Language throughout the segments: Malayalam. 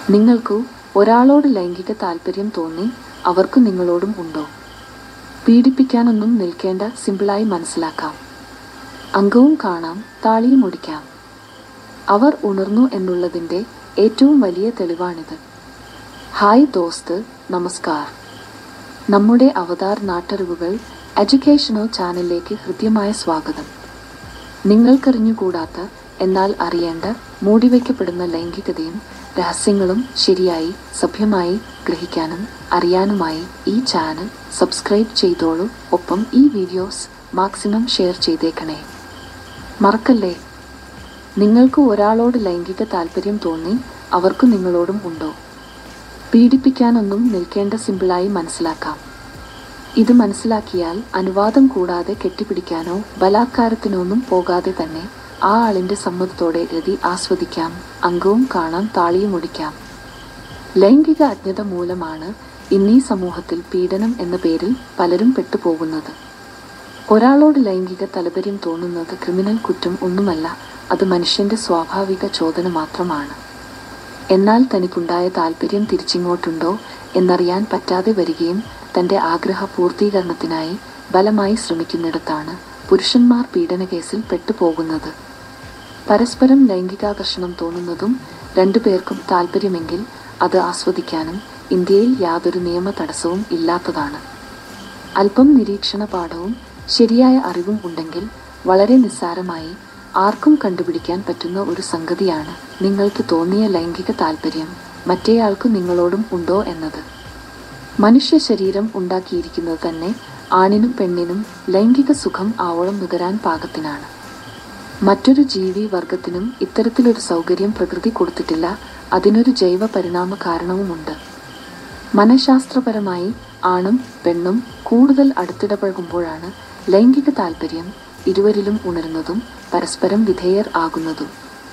നിങ്ങൾക്കു ഒരാളോട് ലൈംഗിക താല്പര്യം തോന്നി അവർക്ക് നിങ്ങളോടും ഉണ്ടോ പീഡിപ്പിക്കാനൊന്നും നിൽക്കേണ്ട സിമ്പിളായി മനസ്സിലാക്കാം അംഗവും കാണാം താളിയും ഒടിക്കാം അവർ ഉണർന്നു എന്നുള്ളതിൻ്റെ ഏറ്റവും വലിയ തെളിവാണിത് ഹായ് ദോസ്ത് നമസ്കാർ നമ്മുടെ അവതാർ നാട്ടറിവുകൾ എഡ്യൂക്കേഷണൽ ചാനലിലേക്ക് ഹൃദ്യമായ സ്വാഗതം നിങ്ങൾക്കറിഞ്ഞുകൂടാത്ത എന്നാൽ അറിയേണ്ട മൂടിവയ്ക്കപ്പെടുന്ന ലൈംഗികതയും രഹസ്യങ്ങളും ശരിയായി സഭ്യമായി ഗ്രഹിക്കാനും അറിയാനുമായി ഈ ചാനൽ സബ്സ്ക്രൈബ് ചെയ്തോളൂ ഒപ്പം ഈ വീഡിയോസ് മാക്സിമം ഷെയർ ചെയ്തേക്കണേ മറക്കല്ലേ നിങ്ങൾക്ക് ഒരാളോട് ലൈംഗിക താല്പര്യം തോന്നി അവർക്ക് നിങ്ങളോടും ഉണ്ടോ പീഡിപ്പിക്കാനൊന്നും നിൽക്കേണ്ട സിമ്പിളായി മനസ്സിലാക്കാം ഇത് മനസ്സിലാക്കിയാൽ അനുവാദം കൂടാതെ കെട്ടിപ്പിടിക്കാനോ ബലാത്കാരത്തിനൊന്നും പോകാതെ തന്നെ ആ ആളിന്റെ സമ്മതത്തോടെ രതി ആസ്വദിക്കാം അംഗവും കാണാം താളിയും ഒടിക്കാം ലൈംഗിക അജ്ഞത മൂലമാണ് ഇന്നീ സമൂഹത്തിൽ പീഡനം എന്ന പേരിൽ പലരും പെട്ടുപോകുന്നത് ഒരാളോട് ലൈംഗിക താല്പര്യം തോന്നുന്നത് ക്രിമിനൽ കുറ്റം ഒന്നുമല്ല അത് മനുഷ്യന്റെ സ്വാഭാവിക ചോദന മാത്രമാണ് എന്നാൽ തനിക്കുണ്ടായ താല്പര്യം തിരിച്ചിങ്ങോട്ടുണ്ടോ എന്നറിയാൻ പറ്റാതെ വരികയും തന്റെ ആഗ്രഹ പൂർത്തീകരണത്തിനായി ബലമായി ശ്രമിക്കുന്നിടത്താണ് പുരുഷന്മാർ പീഡനകേസിൽ പെട്ടുപോകുന്നത് പരസ്പരം ലൈംഗികാകർഷണം തോന്നുന്നതും രണ്ടുപേർക്കും താല്പര്യമെങ്കിൽ അത് ആസ്വദിക്കാനും ഇന്ത്യയിൽ യാതൊരു നിയമ തടസ്സവും ഇല്ലാത്തതാണ് അല്പം നിരീക്ഷണ പാഠവും ശരിയായ അറിവും ഉണ്ടെങ്കിൽ വളരെ നിസ്സാരമായി ആർക്കും കണ്ടുപിടിക്കാൻ പറ്റുന്ന ഒരു സംഗതിയാണ് നിങ്ങൾക്ക് തോന്നിയ ലൈംഗിക താല്പര്യം മറ്റേയാൾക്ക് നിങ്ങളോടും ഉണ്ടോ എന്നത് മനുഷ്യ ശരീരം ഉണ്ടാക്കിയിരിക്കുന്നത് തന്നെ ആണിനും പെണ്ണിനും ലൈംഗിക സുഖം ആവോളം നുകരാൻ പാകത്തിനാണ് മറ്റൊരു ജീവി വർഗത്തിനും ഇത്തരത്തിലൊരു സൗകര്യം പ്രകൃതി കൊടുത്തിട്ടില്ല അതിനൊരു ജൈവ പരിണാമ കാരണവുമുണ്ട് മനഃശാസ്ത്രപരമായി ആണും പെണ്ണും കൂടുതൽ അടുത്തിടപഴകുമ്പോഴാണ് ലൈംഗിക താല്പര്യം ഇരുവരിലും ഉണരുന്നതും പരസ്പരം വിധേയർ ആകുന്നതും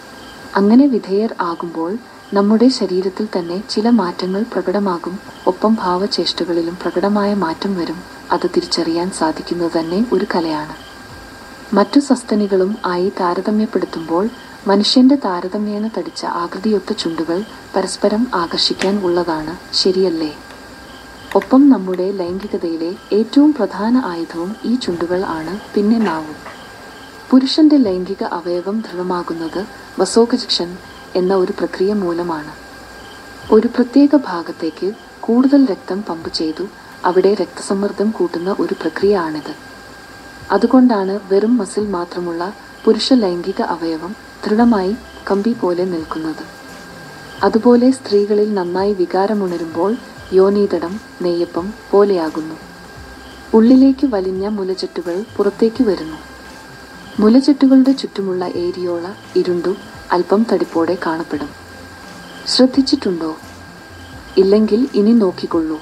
അങ്ങനെ വിധേയർ ആകുമ്പോൾ നമ്മുടെ ശരീരത്തിൽ തന്നെ ചില മാറ്റങ്ങൾ പ്രകടമാകും ഒപ്പം ഭാവചേഷ്ടകളിലും പ്രകടമായ മാറ്റം വരും അത് തിരിച്ചറിയാൻ സാധിക്കുന്നത് തന്നെ ഒരു കലയാണ് മറ്റു സസ്തനികളും ആയി താരതമ്യപ്പെടുത്തുമ്പോൾ മനുഷ്യന്റെ താരതമ്യേന തടിച്ച ആകൃതിയൊത്ത ചുണ്ടുകൾ പരസ്പരം ആകർഷിക്കാൻ ഉള്ളതാണ് ശരിയല്ലേ ഒപ്പം നമ്മുടെ ലൈംഗികതയിലെ ഏറ്റവും പ്രധാന ആയുധവും ഈ ചുണ്ടുകൾ ആണ് പിന്നെ നാവും പുരുഷന്റെ ലൈംഗിക അവയവം ദൃഢമാകുന്നത് വസോകജക്ഷൻ എന്ന ഒരു പ്രക്രിയ മൂലമാണ് ഒരു പ്രത്യേക ഭാഗത്തേക്ക് കൂടുതൽ രക്തം പമ്പ് ചെയ്തു അവിടെ രക്തസമ്മർദ്ദം കൂട്ടുന്ന ഒരു പ്രക്രിയ ആണിത് അതുകൊണ്ടാണ് വെറും മസിൽ മാത്രമുള്ള പുരുഷ ലൈംഗിക അവയവം ദൃഢമായി കമ്പി പോലെ നിൽക്കുന്നത് അതുപോലെ സ്ത്രീകളിൽ നന്നായി വികാരമുണരുമ്പോൾ യോനീതടം നെയ്യപ്പം പോലെയാകുന്നു ഉള്ളിലേക്ക് വലിഞ്ഞ മുലചെട്ടുകൾ പുറത്തേക്ക് വരുന്നു മുലചെട്ടുകളുടെ ചുറ്റുമുള്ള ഏരിയോള ഇരുണ്ടു അല്പം തടിപ്പോടെ കാണപ്പെടും ശ്രദ്ധിച്ചിട്ടുണ്ടോ ഇല്ലെങ്കിൽ ഇനി നോക്കിക്കൊള്ളൂ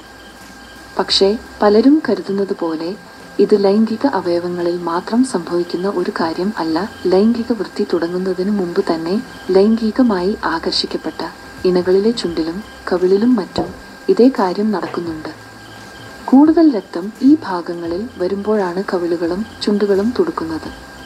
പക്ഷേ പലരും കരുതുന്നത് പോലെ ഇത് ലൈംഗിക അവയവങ്ങളിൽ മാത്രം സംഭവിക്കുന്ന ഒരു കാര്യം അല്ല ലൈംഗിക വൃത്തി തുടങ്ങുന്നതിന് മുമ്പ് തന്നെ ലൈംഗികമായി ആകർഷിക്കപ്പെട്ട ഇണകളിലെ ചുണ്ടിലും കവിളിലും മറ്റും ഇതേ കാര്യം നടക്കുന്നുണ്ട് കൂടുതൽ രക്തം ഈ ഭാഗങ്ങളിൽ വരുമ്പോഴാണ് കവിളുകളും ചുണ്ടുകളും തുടുക്കുന്നത്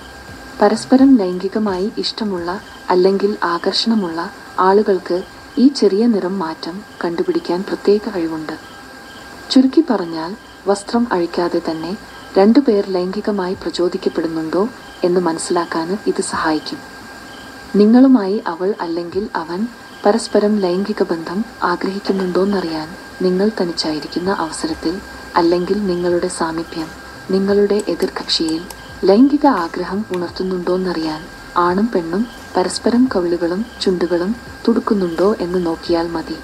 പരസ്പരം ലൈംഗികമായി ഇഷ്ടമുള്ള അല്ലെങ്കിൽ ആകർഷണമുള്ള ആളുകൾക്ക് ഈ ചെറിയ നിറം മാറ്റം കണ്ടുപിടിക്കാൻ പ്രത്യേക കഴിവുണ്ട് ചുരുക്കി പറഞ്ഞാൽ വസ്ത്രം അഴിക്കാതെ തന്നെ രണ്ടുപേർ ലൈംഗികമായി പ്രചോദിക്കപ്പെടുന്നുണ്ടോ എന്ന് മനസ്സിലാക്കാൻ ഇത് സഹായിക്കും നിങ്ങളുമായി അവൾ അല്ലെങ്കിൽ അവൻ പരസ്പരം ലൈംഗിക ബന്ധം ആഗ്രഹിക്കുന്നുണ്ടോന്നറിയാൻ നിങ്ങൾ തനിച്ചായിരിക്കുന്ന അവസരത്തിൽ അല്ലെങ്കിൽ നിങ്ങളുടെ സാമീപ്യം നിങ്ങളുടെ എതിർകക്ഷിയിൽ ലൈംഗിക ആഗ്രഹം ഉണർത്തുന്നുണ്ടോന്നറിയാൻ ആണും പെണ്ണും പരസ്പരം കവിളുകളും ചുണ്ടുകളും തുടുക്കുന്നുണ്ടോ എന്ന് നോക്കിയാൽ മതി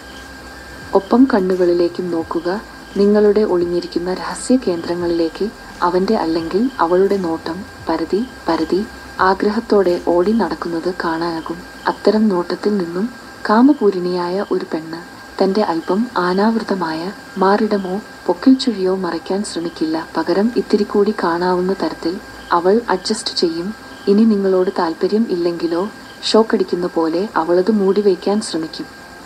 ഒപ്പം കണ്ണുകളിലേക്കും നോക്കുക നിങ്ങളുടെ ഒളിഞ്ഞിരിക്കുന്ന രഹസ്യ കേന്ദ്രങ്ങളിലേക്ക് അവന്റെ അല്ലെങ്കിൽ അവളുടെ നോട്ടം പരതി പരതി ആഗ്രഹത്തോടെ ഓടി നടക്കുന്നത് കാണാനാകും അത്തരം നോട്ടത്തിൽ നിന്നും കാമപൂരിണിയായ ഒരു പെണ്ണ് തന്റെ അല്പം ആനാവൃതമായ മാറിടമോ പൊക്കിൽ ചുഴിയോ മറയ്ക്കാൻ ശ്രമിക്കില്ല പകരം ഇത്തിരി കൂടി കാണാവുന്ന തരത്തിൽ അവൾ അഡ്ജസ്റ്റ് ചെയ്യും ഇനി നിങ്ങളോട് താല്പര്യം ഇല്ലെങ്കിലോ ഷോക്കടിക്കുന്ന പോലെ അവളത് മൂടിവെക്കാൻ ശ്രമിക്കും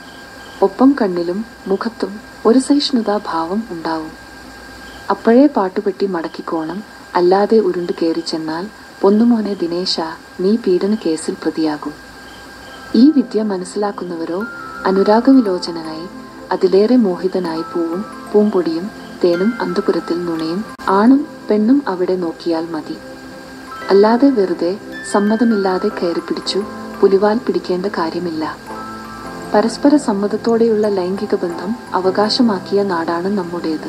ഒപ്പം കണ്ണിലും മുഖത്തും ഒരു സഹിഷ്ണുതാ ഭാവം ഉണ്ടാവും അപ്പോഴേ പാട്ടുപെട്ടി മടക്കിക്കോണം അല്ലാതെ ഉരുണ്ടു കയറി ചെന്നാൽ പൊന്നുമോനെ ദിനേശ നീ പീഡന കേസിൽ പ്രതിയാകും ഈ വിദ്യ മനസ്സിലാക്കുന്നവരോ അനുരാഗവിലോചനായി അതിലേറെ മോഹിതനായി പൂവും പൂമ്പൊടിയും തേനും അന്തപുരത്തിൽ നുണയും ആണും പെണ്ണും അവിടെ നോക്കിയാൽ മതി അല്ലാതെ വെറുതെ സമ്മതമില്ലാതെ കയറി പിടിച്ചു പുലിവാൽ പിടിക്കേണ്ട കാര്യമില്ല പരസ്പര സമ്മതത്തോടെയുള്ള ലൈംഗിക ബന്ധം അവകാശമാക്കിയ നാടാണ് നമ്മുടേത്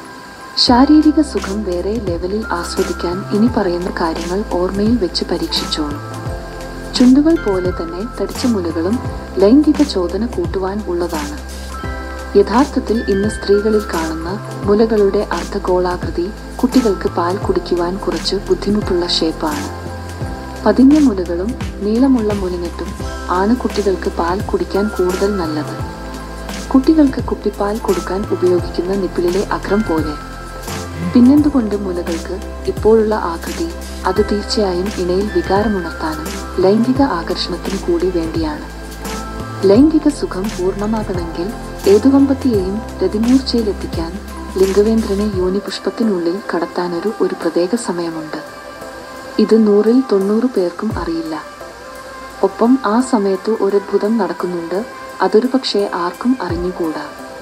ശാരീരിക സുഖം വേറെ ലെവലിൽ ആസ്വദിക്കാൻ ഇനി പറയുന്ന കാര്യങ്ങൾ ഓർമ്മയിൽ വെച്ച് പരീക്ഷിച്ചോളൂ ചുണ്ടുകൾ പോലെ തന്നെ തടിച്ച മുലകളും ലൈംഗിക ചോദന കൂട്ടുവാൻ ഉള്ളതാണ് യഥാർത്ഥത്തിൽ ഇന്ന് സ്ത്രീകളിൽ കാണുന്ന മുലകളുടെ അർദ്ധഗോളാകൃതി കുട്ടികൾക്ക് പാൽ കുടിക്കുവാൻ കുറച്ച് ബുദ്ധിമുട്ടുള്ള ഷേപ്പാണ് പതിഞ്ഞ മുലകളും നീളമുള്ള മുലഞ്ഞിട്ടും ആണ് കുട്ടികൾക്ക് പാൽ കുടിക്കാൻ കൂടുതൽ നല്ലത് കുട്ടികൾക്ക് കുപ്പിപ്പാൽ കൊടുക്കാൻ ഉപയോഗിക്കുന്ന നിപ്പിളിലെ അഗ്രം പോലെ പിന്നെന്തുകൊണ്ട് മുലകൾക്ക് ഇപ്പോഴുള്ള ആകൃതി അത് തീർച്ചയായും ഇണയിൽ വികാരമുണർത്താനും ലൈംഗിക ആകർഷണത്തിനു കൂടി വേണ്ടിയാണ് ലൈംഗിക സുഖം പൂർണ്ണമാകണമെങ്കിൽ ഏതുകമ്പത്തിയെയും രതിമൂർച്ചയിലെത്തിക്കാൻ ലിംഗവേന്ദ്രനെ യോനിപുഷ്പത്തിനുള്ളിൽ കടത്താനൊരു ഒരു പ്രത്യേക സമയമുണ്ട് ഇത് നൂറിൽ തൊണ്ണൂറ് പേർക്കും അറിയില്ല ഒപ്പം ആ സമയത്ത് ഒരത്ഭുതം നടക്കുന്നുണ്ട് അതൊരു പക്ഷേ ആർക്കും അറിഞ്ഞുകൂടാ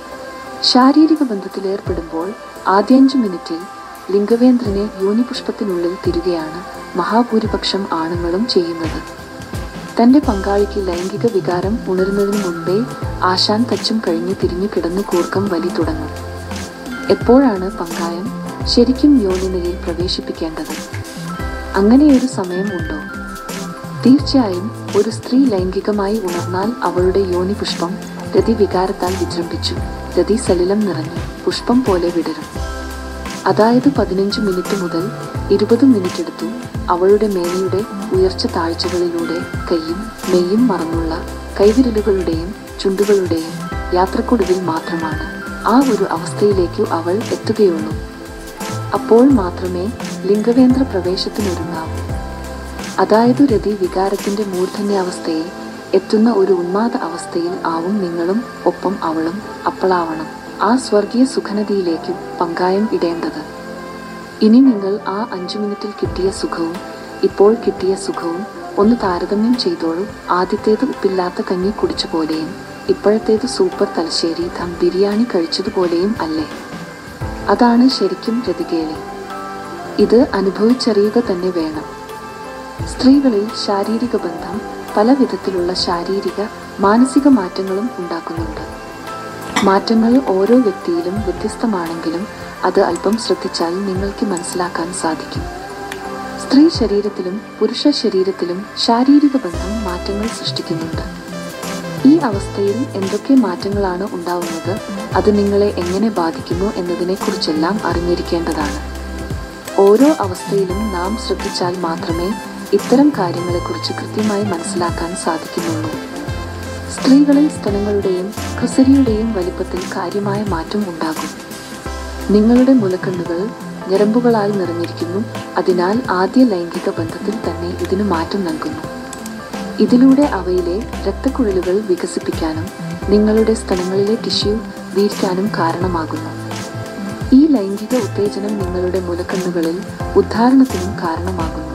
ശാരീരിക ബന്ധത്തിലേർപ്പെടുമ്പോൾ ആദ്യഞ്ച് മിനിറ്റിൽ ലിംഗവേന്ദ്രനെ യോനിപുഷ്പത്തിനുള്ളിൽ തിരുകയാണ് മഹാഭൂരിപക്ഷം ആണുങ്ങളും ചെയ്യുന്നത് തന്റെ പങ്കാളിക്ക് ലൈംഗിക വികാരം ഉണരുന്നതിന് മുൻപേ ആശാൻ തച്ചും കഴിഞ്ഞ് തിരിഞ്ഞു കിടന്ന് കൂർക്കം വലി തുടങ്ങും എപ്പോഴാണ് പങ്കായം ശരിക്കും യോനിനയിൽ പ്രവേശിപ്പിക്കേണ്ടത് അങ്ങനെയൊരു സമയം ഉണ്ടോ തീർച്ചയായും ഒരു സ്ത്രീ ലൈംഗികമായി ഉണർന്നാൽ അവളുടെ യോനി പുഷ്പം രതി വികാരത്താൽ വിജൃംഭിച്ചു രതി സലിലം നിറഞ്ഞു പുഷ്പം പോലെ വിടരും അതായത് പതിനഞ്ച് മിനിറ്റ് മുതൽ ഇരുപത് മിനിറ്റ് എടുത്തു അവളുടെ മേനയുടെ ഉയർച്ച താഴ്ചകളിലൂടെ കൈയും മെയ്യും മറന്നുള്ള കൈവിരലുകളുടെയും ചുണ്ടുകളുടെയും യാത്രക്കൊടുവിൽ മാത്രമാണ് ആ ഒരു അവസ്ഥയിലേക്കു അവൾ എത്തുകയുള്ളൂ അപ്പോൾ മാത്രമേ ലിംഗവേന്ദ്ര പ്രവേശത്തിനൊരുങ്ങാവൂ അതായത് രതി വികാരത്തിന്റെ മൂർധന്യാവസ്ഥയിൽ എത്തുന്ന ഒരു ഉന്മാദ അവസ്ഥയിൽ ആവും നിങ്ങളും ഒപ്പം അവളും അപ്പളാവണം ആ സ്വർഗീയ സുഖനതിയിലേക്ക് പങ്കായം ഇടേണ്ടത് ഇനി നിങ്ങൾ ആ അഞ്ചു മിനിറ്റിൽ കിട്ടിയ സുഖവും ഇപ്പോൾ കിട്ടിയ സുഖവും ഒന്ന് താരതമ്യം ചെയ്തോളൂ ആദ്യത്തേത് ഉപ്പില്ലാത്ത കഞ്ഞി കുടിച്ച പോലെയും ഇപ്പോഴത്തേത് സൂപ്പർ തലശ്ശേരി ദം ബിരിയാണി കഴിച്ചതുപോലെയും അല്ലേ അതാണ് ശരിക്കും രതികേളി ഇത് അനുഭവിച്ചറിയുക തന്നെ വേണം സ്ത്രീകളിൽ ശാരീരിക ബന്ധം പല വിധത്തിലുള്ള ശാരീരിക മാനസിക മാറ്റങ്ങളും ഉണ്ടാക്കുന്നുണ്ട് മാറ്റങ്ങൾ ഓരോ വ്യക്തിയിലും വ്യത്യസ്തമാണെങ്കിലും അത് അല്പം ശ്രദ്ധിച്ചാൽ നിങ്ങൾക്ക് മനസ്സിലാക്കാൻ സാധിക്കും സ്ത്രീ ശരീരത്തിലും പുരുഷ ശരീരത്തിലും ശാരീരിക ബന്ധം മാറ്റങ്ങൾ സൃഷ്ടിക്കുന്നുണ്ട് ഈ അവസ്ഥയിൽ എന്തൊക്കെ മാറ്റങ്ങളാണ് ഉണ്ടാവുന്നത് അത് നിങ്ങളെ എങ്ങനെ ബാധിക്കുന്നു എന്നതിനെക്കുറിച്ചെല്ലാം അറിഞ്ഞിരിക്കേണ്ടതാണ് ഓരോ അവസ്ഥയിലും നാം ശ്രദ്ധിച്ചാൽ മാത്രമേ ഇത്തരം കാര്യങ്ങളെക്കുറിച്ച് കൃത്യമായി മനസ്സിലാക്കാൻ സാധിക്കുന്നുള്ളൂ സ്ത്രീകളിൽ സ്തനങ്ങളുടെയും ക്രിസരിയുടെയും വലിപ്പത്തിൽ കാര്യമായ മാറ്റം ഉണ്ടാകും നിങ്ങളുടെ മുലക്കണ്ണുകൾ ഞരമ്പുകളാൽ നിറഞ്ഞിരിക്കുന്നു അതിനാൽ ആദ്യ ലൈംഗിക ബന്ധത്തിൽ തന്നെ ഇതിന് മാറ്റം നൽകുന്നു ഇതിലൂടെ അവയിലെ രക്തക്കുഴലുകൾ വികസിപ്പിക്കാനും നിങ്ങളുടെ സ്ഥലങ്ങളിലെ ടിഷ്യൂ വീരിക്കാനും കാരണമാകുന്നു ഈ ലൈംഗിക ഉത്തേജനം നിങ്ങളുടെ മുലക്കണ്ണുകളിൽ ഉദ്ധാരണത്തിനും കാരണമാകുന്നു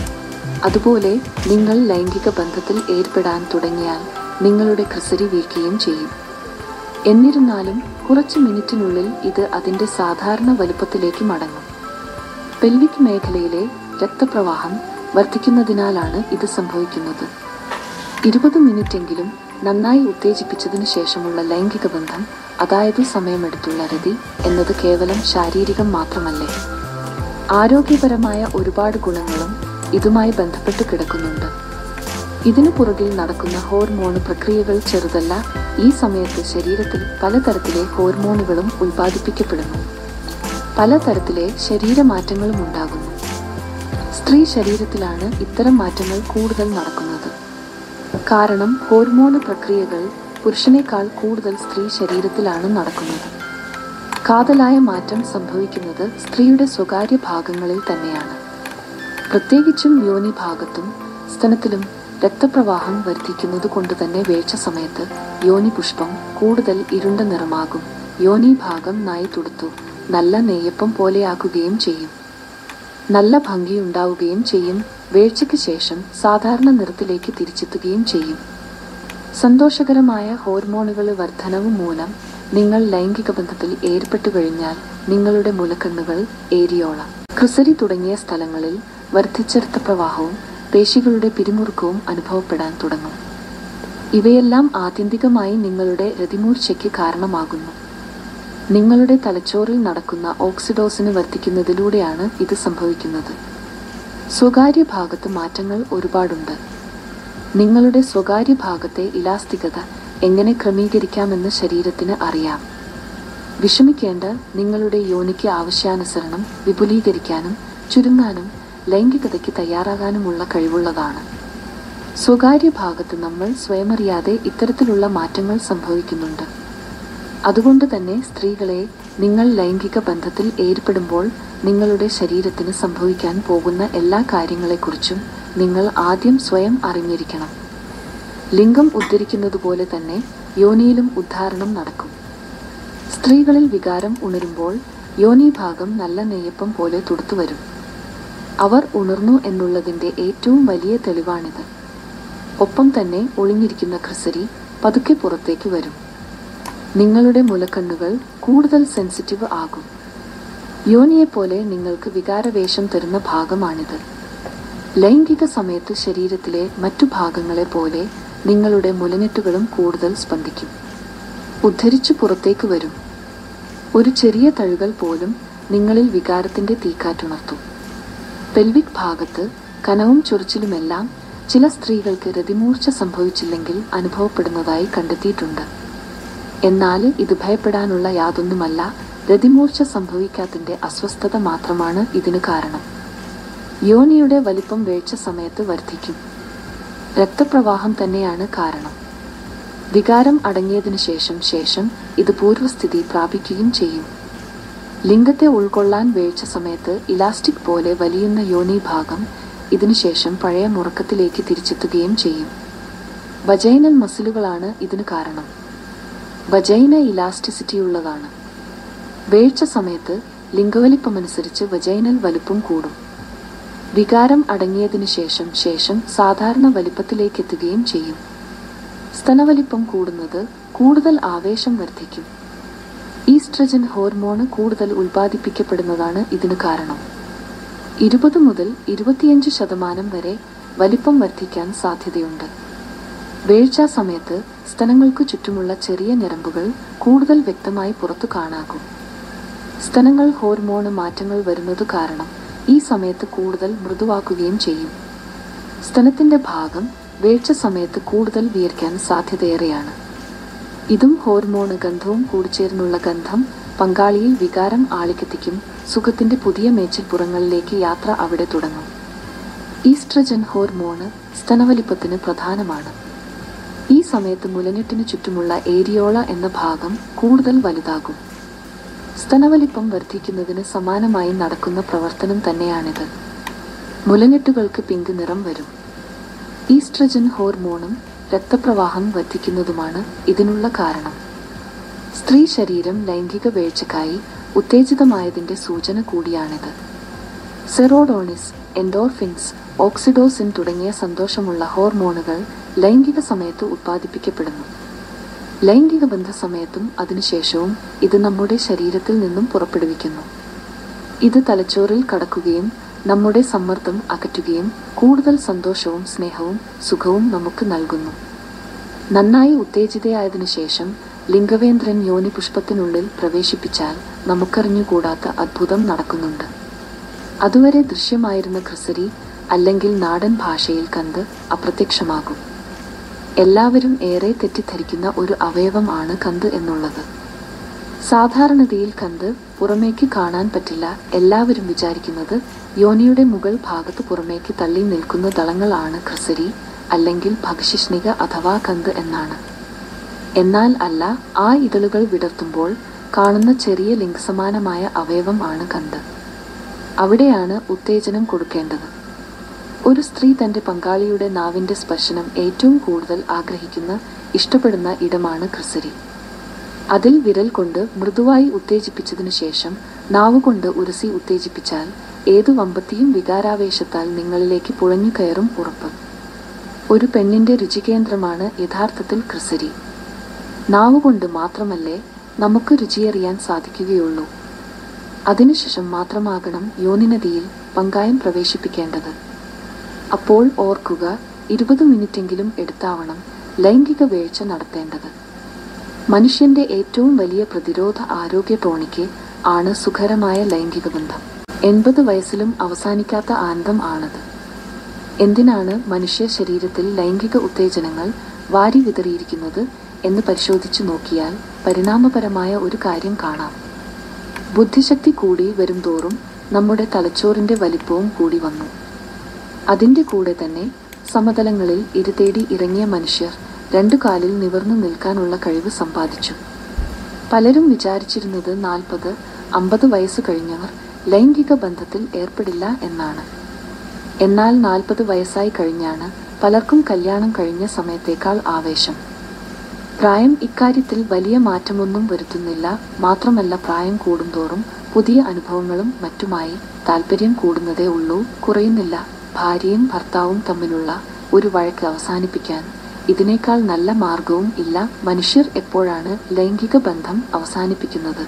അതുപോലെ നിങ്ങൾ ലൈംഗിക ബന്ധത്തിൽ ഏർപ്പെടാൻ തുടങ്ങിയാൽ നിങ്ങളുടെ ക്രിസരി വീഴ്ക്കുകയും ചെയ്യും എന്നിരുന്നാലും കുറച്ച് മിനിറ്റിനുള്ളിൽ ഇത് അതിൻ്റെ സാധാരണ വലുപ്പത്തിലേക്ക് മടങ്ങും പെൽവിക് മേഖലയിലെ രക്തപ്രവാഹം വർദ്ധിക്കുന്നതിനാലാണ് ഇത് സംഭവിക്കുന്നത് ഇരുപത് മിനിറ്റെങ്കിലും നന്നായി ഉത്തേജിപ്പിച്ചതിനു ശേഷമുള്ള ലൈംഗിക ബന്ധം അതായത് സമയമെടുത്തുള്ള രതി എന്നത് കേവലം ശാരീരികം മാത്രമല്ലേ ആരോഗ്യപരമായ ഒരുപാട് ഗുണങ്ങളും ഇതുമായി ബന്ധപ്പെട്ട് കിടക്കുന്നുണ്ട് ഇതിനു പുറകിൽ നടക്കുന്ന ഹോർമോൺ പ്രക്രിയകൾ ചെറുതല്ല ഈ സമയത്ത് ശരീരത്തിൽ പലതരത്തിലെ ഹോർമോണുകളും ഉൽപ്പാദിപ്പിക്കപ്പെടുന്നു പലതരത്തിലെ ശരീരമാറ്റങ്ങളും ഉണ്ടാകുന്നു സ്ത്രീ ശരീരത്തിലാണ് ഇത്തരം മാറ്റങ്ങൾ കൂടുതൽ നടക്കുന്നത് കാരണം ഹോർമോൺ പ്രക്രിയകൾ പുരുഷനേക്കാൾ കൂടുതൽ സ്ത്രീ ശരീരത്തിലാണ് നടക്കുന്നത് കാതലായ മാറ്റം സംഭവിക്കുന്നത് സ്ത്രീയുടെ സ്വകാര്യ ഭാഗങ്ങളിൽ തന്നെയാണ് പ്രത്യേകിച്ചും യോനി ഭാഗത്തും സ്തനത്തിലും രക്തപ്രവാഹം വർദ്ധിക്കുന്നത് കൊണ്ട് തന്നെ വേഴ്ച സമയത്ത് യോനി പുഷ്പം കൂടുതൽ ഇരുണ്ട നിറമാകും യോനി ഭാഗം നായി തുടുത്തു നല്ല നെയ്യപ്പം പോലെയാക്കുകയും ചെയ്യും നല്ല ഭംഗിയുണ്ടാവുകയും ചെയ്യും വേഴ്ചയ്ക്ക് ശേഷം സാധാരണ നിറത്തിലേക്ക് തിരിച്ചെത്തുകയും ചെയ്യും സന്തോഷകരമായ ഹോർമോണുകളുടെ വർധനവ് മൂലം നിങ്ങൾ ലൈംഗിക ബന്ധത്തിൽ ഏർപ്പെട്ടു കഴിഞ്ഞാൽ നിങ്ങളുടെ മുലക്കണ്ണുകൾ ഏരിയോള ക്രിസരി തുടങ്ങിയ സ്ഥലങ്ങളിൽ വർദ്ധിച്ച രക്തപ്രവാഹവും പേശികളുടെ പിരിമുറുക്കവും അനുഭവപ്പെടാൻ തുടങ്ങും ഇവയെല്ലാം ആത്യന്തികമായി നിങ്ങളുടെ രതിമൂർച്ചയ്ക്ക് കാരണമാകുന്നു നിങ്ങളുടെ തലച്ചോറിൽ നടക്കുന്ന ഓക്സിഡോസിന് വർദ്ധിക്കുന്നതിലൂടെയാണ് ഇത് സംഭവിക്കുന്നത് സ്വകാര്യ ഭാഗത്ത് മാറ്റങ്ങൾ ഒരുപാടുണ്ട് നിങ്ങളുടെ സ്വകാര്യ ഭാഗത്തെ ഇലാസ്തികത എങ്ങനെ ക്രമീകരിക്കാമെന്ന് ശരീരത്തിന് അറിയാം വിഷമിക്കേണ്ട നിങ്ങളുടെ യോനിക്ക് ആവശ്യാനുസരണം വിപുലീകരിക്കാനും ചുരുങ്ങാനും ലൈംഗികതയ്ക്ക് തയ്യാറാകാനുമുള്ള കഴിവുള്ളതാണ് സ്വകാര്യ ഭാഗത്ത് നമ്മൾ സ്വയമറിയാതെ ഇത്തരത്തിലുള്ള മാറ്റങ്ങൾ സംഭവിക്കുന്നുണ്ട് അതുകൊണ്ട് തന്നെ സ്ത്രീകളെ നിങ്ങൾ ലൈംഗിക ബന്ധത്തിൽ ഏർപ്പെടുമ്പോൾ നിങ്ങളുടെ ശരീരത്തിന് സംഭവിക്കാൻ പോകുന്ന എല്ലാ കാര്യങ്ങളെക്കുറിച്ചും നിങ്ങൾ ആദ്യം സ്വയം അറിഞ്ഞിരിക്കണം ലിംഗം ഉദ്ധരിക്കുന്നതുപോലെ തന്നെ യോനിയിലും ഉദ്ധാരണം നടക്കും സ്ത്രീകളിൽ വികാരം ഉണരുമ്പോൾ യോനി ഭാഗം നല്ല നെയ്യപ്പം പോലെ തുടുത്തു വരും അവർ ഉണർന്നു എന്നുള്ളതിൻ്റെ ഏറ്റവും വലിയ തെളിവാണിത് ഒപ്പം തന്നെ ഒളിഞ്ഞിരിക്കുന്ന ക്രിസരി പതുക്കെ പുറത്തേക്ക് വരും നിങ്ങളുടെ മുലക്കണ്ണുകൾ കൂടുതൽ സെൻസിറ്റീവ് ആകും യോനിയെപ്പോലെ നിങ്ങൾക്ക് വികാരവേഷം തരുന്ന ഭാഗമാണിത് ലൈംഗിക സമയത്ത് ശരീരത്തിലെ മറ്റു ഭാഗങ്ങളെ പോലെ നിങ്ങളുടെ മുലനെറ്റുകളും കൂടുതൽ സ്പന്ദിക്കും ഉദ്ധരിച്ചു പുറത്തേക്ക് വരും ഒരു ചെറിയ തഴുകൽ പോലും നിങ്ങളിൽ വികാരത്തിന്റെ തീക്കാറ്റുണർത്തും പെൽവിക് ഭാഗത്ത് കനവും ചൊറിച്ചിലുമെല്ലാം ചില സ്ത്രീകൾക്ക് രതിമൂർച്ച സംഭവിച്ചില്ലെങ്കിൽ അനുഭവപ്പെടുന്നതായി കണ്ടെത്തിയിട്ടുണ്ട് എന്നാൽ ഇത് ഭയപ്പെടാനുള്ള യാതൊന്നുമല്ല രതിമൂർച്ച സംഭവിക്കാത്തതിന്റെ അസ്വസ്ഥത മാത്രമാണ് ഇതിന് കാരണം യോനിയുടെ വലിപ്പം വീഴ്ച സമയത്ത് വർദ്ധിക്കും രക്തപ്രവാഹം തന്നെയാണ് കാരണം വികാരം അടങ്ങിയതിനു ശേഷം ശേഷം ഇത് പൂർവ്വസ്ഥിതി പ്രാപിക്കുകയും ചെയ്യും ലിംഗത്തെ ഉൾക്കൊള്ളാൻ വീഴ്ച സമയത്ത് ഇലാസ്റ്റിക് പോലെ വലിയുന്ന യോനി ഭാഗം ഇതിനുശേഷം പഴയ മുറക്കത്തിലേക്ക് തിരിച്ചെത്തുകയും ചെയ്യും വജൈനൽ മസിലുകളാണ് ഇതിന് കാരണം വജൈന ഇലാസ്റ്റിസിറ്റി ഉള്ളതാണ് വീഴ്ച സമയത്ത് ലിംഗവലിപ്പമനുസരിച്ച് വജൈനൽ വലുപ്പം കൂടും വികാരം അടങ്ങിയതിനു ശേഷം ശേഷം സാധാരണ വലിപ്പത്തിലേക്ക് എത്തുകയും ചെയ്യും സ്തനവലിപ്പം കൂടുന്നത് കൂടുതൽ ആവേശം വർദ്ധിക്കും ഈസ്ട്രജൻ ഹോർമോണ് കൂടുതൽ ഉൽപ്പാദിപ്പിക്കപ്പെടുന്നതാണ് ഇതിന് കാരണം ഇരുപത് മുതൽ ഇരുപത്തിയഞ്ച് ശതമാനം വരെ വലിപ്പം വർദ്ധിക്കാൻ സാധ്യതയുണ്ട് വീഴ്ച സമയത്ത് സ്തനങ്ങൾക്ക് ചുറ്റുമുള്ള ചെറിയ ഞരമ്പുകൾ കൂടുതൽ വ്യക്തമായി പുറത്തു കാണാകും സ്തനങ്ങൾ ഹോർമോണ് മാറ്റങ്ങൾ വരുന്നത് കാരണം ഈ സമയത്ത് കൂടുതൽ മൃദുവാക്കുകയും ചെയ്യും സ്തനത്തിന്റെ ഭാഗം വീഴ്ച സമയത്ത് കൂടുതൽ വിയർക്കാൻ സാധ്യതയേറെയാണ് ഇതും ഹോർമോണ് ഗന്ധവും കൂടിച്ചേർന്നുള്ള ഗന്ധം പങ്കാളിയിൽ വികാരം ആളിക്കെത്തിക്കും സുഖത്തിന്റെ പുതിയ മേച്ചിൽപ്പുറങ്ങളിലേക്ക് യാത്ര അവിടെ തുടങ്ങും ഈസ്ട്രജൻ ഹോർമോണ് സ്തനവലിപ്പത്തിന് പ്രധാനമാണ് ഈ സമയത്ത് മുലനെട്ടിന് ചുറ്റുമുള്ള ഏരിയോള എന്ന ഭാഗം കൂടുതൽ വലുതാകും സ്തനവലിപ്പം വർദ്ധിക്കുന്നതിന് സമാനമായി നടക്കുന്ന പ്രവർത്തനം തന്നെയാണിത് മുലനെട്ടുകൾക്ക് പിങ്ക് നിറം വരും ഈസ്ട്രജൻ ഹോർമോണും രക്തപ്രവാഹം വർദ്ധിക്കുന്നതുമാണ് ഇതിനുള്ള കാരണം സ്ത്രീ ശരീരം ലൈംഗിക വീഴ്ചക്കായി ഉത്തേജിതമായതിന്റെ സൂചന കൂടിയാണിത് സെറോഡോണിസ് എൻഡോർഫിൻസ് ഓക്സിഡോസിൻ തുടങ്ങിയ സന്തോഷമുള്ള ഹോർമോണുകൾ ലൈംഗിക സമയത്ത് ഉത്പാദിപ്പിക്കപ്പെടുന്നു ലൈംഗിക ബന്ധ സമയത്തും അതിനുശേഷവും ഇത് നമ്മുടെ ശരീരത്തിൽ നിന്നും പുറപ്പെടുവിക്കുന്നു ഇത് തലച്ചോറിൽ കടക്കുകയും നമ്മുടെ സമ്മർദ്ദം അകറ്റുകയും കൂടുതൽ സന്തോഷവും സ്നേഹവും സുഖവും നമുക്ക് നൽകുന്നു നന്നായി ഉത്തേജിതയായതിനു ശേഷം ലിംഗവേന്ദ്രൻ യോനി പുഷ്പത്തിനുള്ളിൽ പ്രവേശിപ്പിച്ചാൽ നമുക്കറിഞ്ഞുകൂടാത്ത അത്ഭുതം നടക്കുന്നുണ്ട് അതുവരെ ദൃശ്യമായിരുന്ന ഖ്രിസരി അല്ലെങ്കിൽ നാടൻ ഭാഷയിൽ കണ്ട് അപ്രത്യക്ഷമാകും എല്ലാവരും ഏറെ തെറ്റിദ്ധരിക്കുന്ന ഒരു അവയവം ആണ് കന്ത് എന്നുള്ളത് സാധാരണതയിൽ കന്ത് പുറമേക്ക് കാണാൻ പറ്റില്ല എല്ലാവരും വിചാരിക്കുന്നത് യോനിയുടെ മുകൾ ഭാഗത്ത് പുറമേക്ക് തള്ളി നിൽക്കുന്ന ദളങ്ങളാണ് ഖ്രിസരി അല്ലെങ്കിൽ ഭക്ഷ്യഷ്ണിക അഥവാ കന്ത് എന്നാണ് എന്നാൽ അല്ല ആ ഇതളുകൾ വിടർത്തുമ്പോൾ കാണുന്ന ചെറിയ ലിംഗസമാനമായ അവയവം ആണ് കന്ത് അവിടെയാണ് ഉത്തേജനം കൊടുക്കേണ്ടത് ഒരു സ്ത്രീ തന്റെ പങ്കാളിയുടെ നാവിന്റെ സ്പർശനം ഏറ്റവും കൂടുതൽ ആഗ്രഹിക്കുന്ന ഇഷ്ടപ്പെടുന്ന ഇടമാണ് ക്രിസരി അതിൽ വിരൽ കൊണ്ട് മൃദുവായി ഉത്തേജിപ്പിച്ചതിനു ശേഷം നാവുകൊണ്ട് ഉരസി ഉത്തേജിപ്പിച്ചാൽ ഏതു വമ്പത്തിയും വികാരാവേശത്താൽ നിങ്ങളിലേക്ക് പുഴഞ്ഞു കയറും ഉറപ്പ് ഒരു പെണ്ണിന്റെ രുചികേന്ദ്രമാണ് യഥാർത്ഥത്തിൽ ക്രിസരി നാവുകൊണ്ട് മാത്രമല്ലേ നമുക്ക് രുചിയറിയാൻ സാധിക്കുകയുള്ളൂ അതിനുശേഷം മാത്രമാകണം യോനിനദിയിൽ പങ്കായം പ്രവേശിപ്പിക്കേണ്ടത് അപ്പോൾ ഓർക്കുക ഇരുപത് മിനിറ്റെങ്കിലും എടുത്താവണം ലൈംഗിക വീഴ്ച നടത്തേണ്ടത് മനുഷ്യന്റെ ഏറ്റവും വലിയ പ്രതിരോധ ആരോഗ്യ ടോണിക്ക് ആണ് സുഖകരമായ ലൈംഗിക ബന്ധം എൺപത് വയസ്സിലും അവസാനിക്കാത്ത ആനന്ദം ആണത് എന്തിനാണ് മനുഷ്യ ശരീരത്തിൽ ലൈംഗിക ഉത്തേജനങ്ങൾ വാരി വിതറിയിരിക്കുന്നത് എന്ന് പരിശോധിച്ചു നോക്കിയാൽ പരിണാമപരമായ ഒരു കാര്യം കാണാം ബുദ്ധിശക്തി കൂടി വരുംതോറും നമ്മുടെ തലച്ചോറിന്റെ വലിപ്പവും കൂടി വന്നു അതിന്റെ കൂടെ തന്നെ സമതലങ്ങളിൽ ഇരുതേടി ഇറങ്ങിയ മനുഷ്യർ രണ്ടു കാലിൽ നിവർന്നു നിൽക്കാനുള്ള കഴിവ് സമ്പാദിച്ചു പലരും വിചാരിച്ചിരുന്നത് നാൽപ്പത് അമ്പത് വയസ്സ് കഴിഞ്ഞവർ ലൈംഗിക ബന്ധത്തിൽ ഏർപ്പെടില്ല എന്നാണ് എന്നാൽ നാൽപ്പത് വയസ്സായി കഴിഞ്ഞാണ് പലർക്കും കല്യാണം കഴിഞ്ഞ സമയത്തേക്കാൾ ആവേശം പ്രായം ഇക്കാര്യത്തിൽ വലിയ മാറ്റമൊന്നും വരുത്തുന്നില്ല മാത്രമല്ല പ്രായം കൂടുന്തോറും പുതിയ അനുഭവങ്ങളും മറ്റുമായി താല്പര്യം കൂടുന്നതേ ഉള്ളൂ കുറയുന്നില്ല ഭാര്യയും ഭർത്താവും തമ്മിലുള്ള ഒരു വഴക്ക് അവസാനിപ്പിക്കാൻ ഇതിനേക്കാൾ നല്ല മാർഗവും ഇല്ല മനുഷ്യർ എപ്പോഴാണ് ലൈംഗിക ബന്ധം അവസാനിപ്പിക്കുന്നത്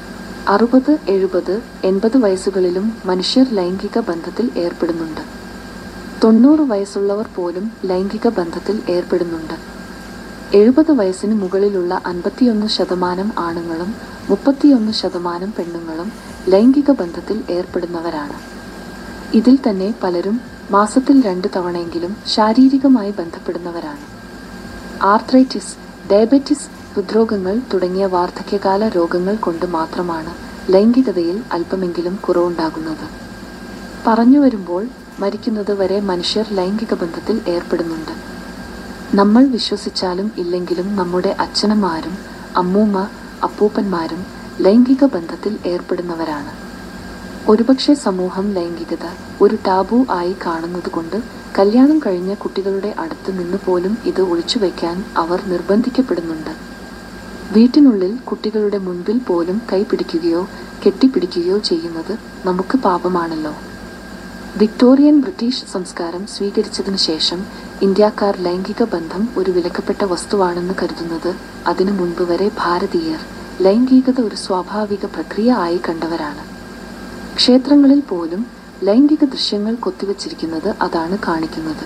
അറുപത് എഴുപത് എൺപത് വയസ്സുകളിലും മനുഷ്യർ ലൈംഗിക ബന്ധത്തിൽ ഏർപ്പെടുന്നുണ്ട് തൊണ്ണൂറ് വയസ്സുള്ളവർ പോലും ലൈംഗിക ബന്ധത്തിൽ ഏർപ്പെടുന്നുണ്ട് എഴുപത് വയസ്സിന് മുകളിലുള്ള അൻപത്തിയൊന്ന് ശതമാനം ആണുങ്ങളും മുപ്പത്തിയൊന്ന് ശതമാനം പെണ്ണുങ്ങളും ലൈംഗിക ബന്ധത്തിൽ ഏർപ്പെടുന്നവരാണ് ഇതിൽ തന്നെ പലരും മാസത്തിൽ രണ്ട് തവണയെങ്കിലും ശാരീരികമായി ബന്ധപ്പെടുന്നവരാണ് ആർത്രൈറ്റിസ് ഡയബറ്റിസ് ഹൃദ്രോഗങ്ങൾ തുടങ്ങിയ വാർദ്ധക്യകാല രോഗങ്ങൾ കൊണ്ട് മാത്രമാണ് ലൈംഗികതയിൽ അല്പമെങ്കിലും കുറവുണ്ടാകുന്നത് പറഞ്ഞു വരുമ്പോൾ മരിക്കുന്നത് വരെ മനുഷ്യർ ലൈംഗിക ബന്ധത്തിൽ ഏർപ്പെടുന്നുണ്ട് നമ്മൾ വിശ്വസിച്ചാലും ഇല്ലെങ്കിലും നമ്മുടെ അച്ഛനമാരും അമ്മൂമ്മ അപ്പൂപ്പന്മാരും ലൈംഗിക ബന്ധത്തിൽ ഏർപ്പെടുന്നവരാണ് ഒരുപക്ഷെ സമൂഹം ലൈംഗികത ഒരു ടാബു ആയി കാണുന്നതുകൊണ്ട് കല്യാണം കഴിഞ്ഞ കുട്ടികളുടെ അടുത്ത് നിന്ന് പോലും ഇത് ഒളിച്ചുവെക്കാൻ അവർ നിർബന്ധിക്കപ്പെടുന്നുണ്ട് വീട്ടിനുള്ളിൽ കുട്ടികളുടെ മുൻപിൽ പോലും കൈപിടിക്കുകയോ കെട്ടിപ്പിടിക്കുകയോ ചെയ്യുന്നത് നമുക്ക് പാപമാണല്ലോ വിക്ടോറിയൻ ബ്രിട്ടീഷ് സംസ്കാരം സ്വീകരിച്ചതിനു ശേഷം ഇന്ത്യക്കാർ ലൈംഗിക ബന്ധം ഒരു വിലക്കപ്പെട്ട വസ്തുവാണെന്ന് കരുതുന്നത് അതിനു മുൻപ് വരെ ഭാരതീയർ ലൈംഗികത ഒരു സ്വാഭാവിക പ്രക്രിയ ആയി കണ്ടവരാണ് ക്ഷേത്രങ്ങളിൽ പോലും ലൈംഗിക ദൃശ്യങ്ങൾ കൊത്തിവച്ചിരിക്കുന്നത് അതാണ് കാണിക്കുന്നത്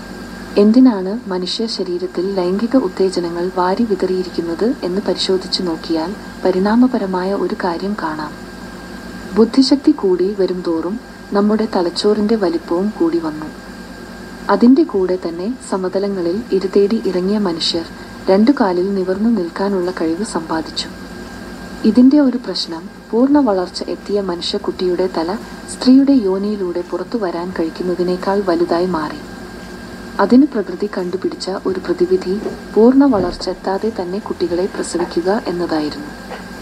എന്തിനാണ് മനുഷ്യ ശരീരത്തിൽ ലൈംഗിക ഉത്തേജനങ്ങൾ വാരി വിതറിയിരിക്കുന്നത് എന്ന് പരിശോധിച്ചു നോക്കിയാൽ പരിണാമപരമായ ഒരു കാര്യം കാണാം ബുദ്ധിശക്തി കൂടി വരുംതോറും നമ്മുടെ തലച്ചോറിന്റെ വലിപ്പവും കൂടി വന്നു അതിന്റെ കൂടെ തന്നെ സമതലങ്ങളിൽ ഇരുതേടി ഇറങ്ങിയ മനുഷ്യർ രണ്ടു കാലിൽ നിവർന്നു നിൽക്കാനുള്ള കഴിവ് സമ്പാദിച്ചു ഇതിന്റെ ഒരു പ്രശ്നം പൂർണ്ണ വളർച്ച എത്തിയ മനുഷ്യക്കുട്ടിയുടെ തല സ്ത്രീയുടെ യോനിയിലൂടെ പുറത്തു വരാൻ കഴിക്കുന്നതിനേക്കാൾ വലുതായി മാറി അതിന് പ്രകൃതി കണ്ടുപിടിച്ച ഒരു പ്രതിവിധി പൂർണ്ണ വളർച്ച എത്താതെ തന്നെ കുട്ടികളെ പ്രസവിക്കുക എന്നതായിരുന്നു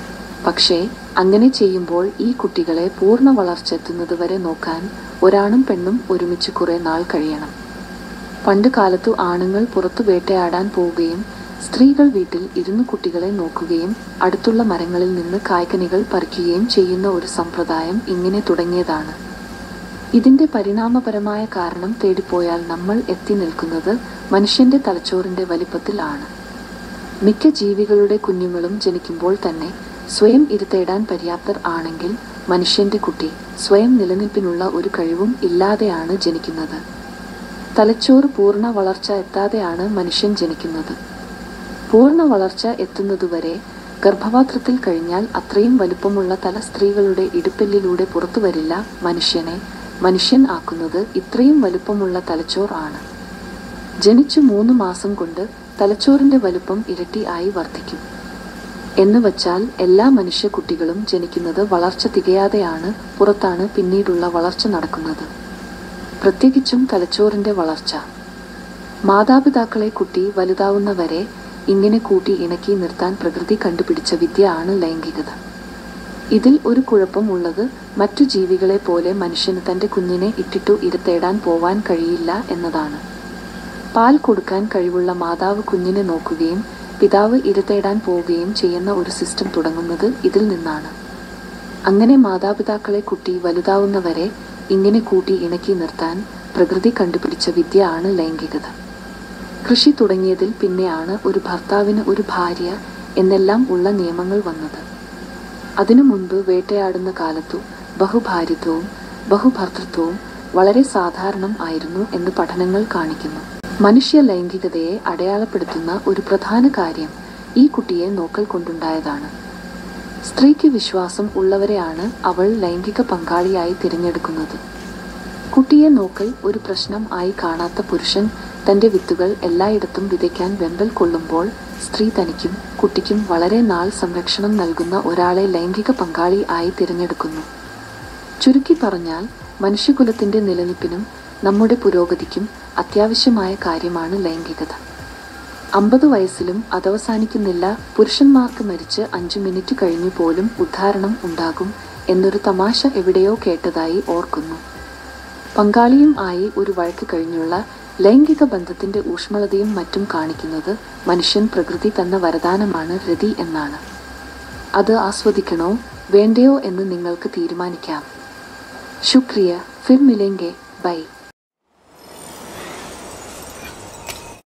പക്ഷേ അങ്ങനെ ചെയ്യുമ്പോൾ ഈ കുട്ടികളെ പൂർണ്ണ വളർച്ച എത്തുന്നത് വരെ നോക്കാൻ ഒരാണും പെണ്ണും ഒരുമിച്ച് കുറെ നാൾ കഴിയണം പണ്ട് കാലത്തു ആണുങ്ങൾ പുറത്തു വേട്ടയാടാൻ പോവുകയും സ്ത്രീകൾ വീട്ടിൽ ഇരുന്നു കുട്ടികളെ നോക്കുകയും അടുത്തുള്ള മരങ്ങളിൽ നിന്ന് കായ്കനികൾ പറിക്കുകയും ചെയ്യുന്ന ഒരു സമ്പ്രദായം ഇങ്ങനെ തുടങ്ങിയതാണ് ഇതിന്റെ പരിണാമപരമായ കാരണം തേടിപ്പോയാൽ നമ്മൾ എത്തി നിൽക്കുന്നത് മനുഷ്യന്റെ തലച്ചോറിന്റെ വലിപ്പത്തിൽ ആണ് മിക്ക ജീവികളുടെ കുഞ്ഞുങ്ങളും ജനിക്കുമ്പോൾ തന്നെ സ്വയം ഇരുത്തേടാൻ പര്യാപ്തർ ആണെങ്കിൽ മനുഷ്യന്റെ കുട്ടി സ്വയം നിലനിൽപ്പിനുള്ള ഒരു കഴിവും ഇല്ലാതെയാണ് ജനിക്കുന്നത് തലച്ചോറ് പൂർണ്ണ വളർച്ച എത്താതെയാണ് മനുഷ്യൻ ജനിക്കുന്നത് പൂർണ്ണ വളർച്ച എത്തുന്നതുവരെ ഗർഭപാത്രത്തിൽ കഴിഞ്ഞാൽ അത്രയും വലുപ്പമുള്ള തല സ്ത്രീകളുടെ ഇടുപ്പെല്ലിലൂടെ പുറത്തു വരില്ല മനുഷ്യനെ മനുഷ്യൻ ആക്കുന്നത് ഇത്രയും വലുപ്പമുള്ള തലച്ചോർ ആണ് ജനിച്ചു മൂന്ന് മാസം കൊണ്ട് തലച്ചോറിന്റെ വലുപ്പം ഇരട്ടി ആയി വർദ്ധിക്കും എന്ന് വച്ചാൽ എല്ലാ മനുഷ്യ കുട്ടികളും ജനിക്കുന്നത് വളർച്ച തികയാതെയാണ് പുറത്താണ് പിന്നീടുള്ള വളർച്ച നടക്കുന്നത് പ്രത്യേകിച്ചും തലച്ചോറിന്റെ വളർച്ച മാതാപിതാക്കളെ കുട്ടി വലുതാവുന്നവരെ ഇങ്ങനെ കൂട്ടി ഇണക്കി നിർത്താൻ പ്രകൃതി കണ്ടുപിടിച്ച വിദ്യ ആണ് ലൈംഗികത ഇതിൽ ഒരു കുഴപ്പം ഉള്ളത് മറ്റു ജീവികളെ പോലെ മനുഷ്യന് തന്റെ കുഞ്ഞിനെ ഇട്ടിട്ടു ഇരുത്തേടാൻ പോവാൻ കഴിയില്ല എന്നതാണ് പാൽ കൊടുക്കാൻ കഴിവുള്ള മാതാവ് കുഞ്ഞിനെ നോക്കുകയും പിതാവ് ഇരുത്തേടാൻ പോവുകയും ചെയ്യുന്ന ഒരു സിസ്റ്റം തുടങ്ങുന്നത് ഇതിൽ നിന്നാണ് അങ്ങനെ മാതാപിതാക്കളെ കുട്ടി വലുതാവുന്നവരെ ഇങ്ങനെ കൂട്ടി ഇണക്കി നിർത്താൻ പ്രകൃതി കണ്ടുപിടിച്ച വിദ്യ ആണ് ലൈംഗികത കൃഷി തുടങ്ങിയതിൽ പിന്നെയാണ് ഒരു ഭർത്താവിന് ഒരു ഭാര്യ എന്നെല്ലാം ഉള്ള നിയമങ്ങൾ വന്നത് അതിനു മുൻപ് വേട്ടയാടുന്ന കാലത്തു ബഹുഭാര്യത്വവും ബഹുഭർത്തൃത്വവും വളരെ സാധാരണം ആയിരുന്നു എന്ന് പഠനങ്ങൾ കാണിക്കുന്നു മനുഷ്യ ലൈംഗികതയെ അടയാളപ്പെടുത്തുന്ന ഒരു പ്രധാന കാര്യം ഈ കുട്ടിയെ നോക്കൽ കൊണ്ടുണ്ടായതാണ് സ്ത്രീക്ക് വിശ്വാസം ഉള്ളവരെയാണ് അവൾ ലൈംഗിക പങ്കാളിയായി തിരഞ്ഞെടുക്കുന്നത് കുട്ടിയെ നോക്കൽ ഒരു പ്രശ്നം ആയി കാണാത്ത പുരുഷൻ തന്റെ വിത്തുകൾ എല്ലായിടത്തും വിതയ്ക്കാൻ വെമ്പൽ കൊള്ളുമ്പോൾ സ്ത്രീ തനിക്കും കുട്ടിക്കും വളരെ നാൾ സംരക്ഷണം നൽകുന്ന ഒരാളെ ലൈംഗിക പങ്കാളി ആയി തിരഞ്ഞെടുക്കുന്നു ചുരുക്കി പറഞ്ഞാൽ മനുഷ്യകുലത്തിന്റെ നിലനിൽപ്പിനും നമ്മുടെ പുരോഗതിക്കും അത്യാവശ്യമായ കാര്യമാണ് ലൈംഗികത അമ്പത് വയസ്സിലും അതവസാനിക്കുന്നില്ല പുരുഷന്മാർക്ക് മരിച്ച് അഞ്ചു മിനിറ്റ് കഴിഞ്ഞു പോലും ഉദ്ധാരണം ഉണ്ടാകും എന്നൊരു തമാശ എവിടെയോ കേട്ടതായി ഓർക്കുന്നു പങ്കാളിയും ആയി ഒരു വഴക്ക് കഴിഞ്ഞുള്ള ലൈംഗിക ബന്ധത്തിന്റെ ഊഷ്മളതയും മറ്റും കാണിക്കുന്നത് മനുഷ്യൻ പ്രകൃതി തന്ന വരദാനമാണ് രതി എന്നാണ് അത് ആസ്വദിക്കണോ വേണ്ടയോ എന്ന് നിങ്ങൾക്ക് തീരുമാനിക്കാം ശുക്രിയ ഫിർ മിലെങ്കെ ബൈ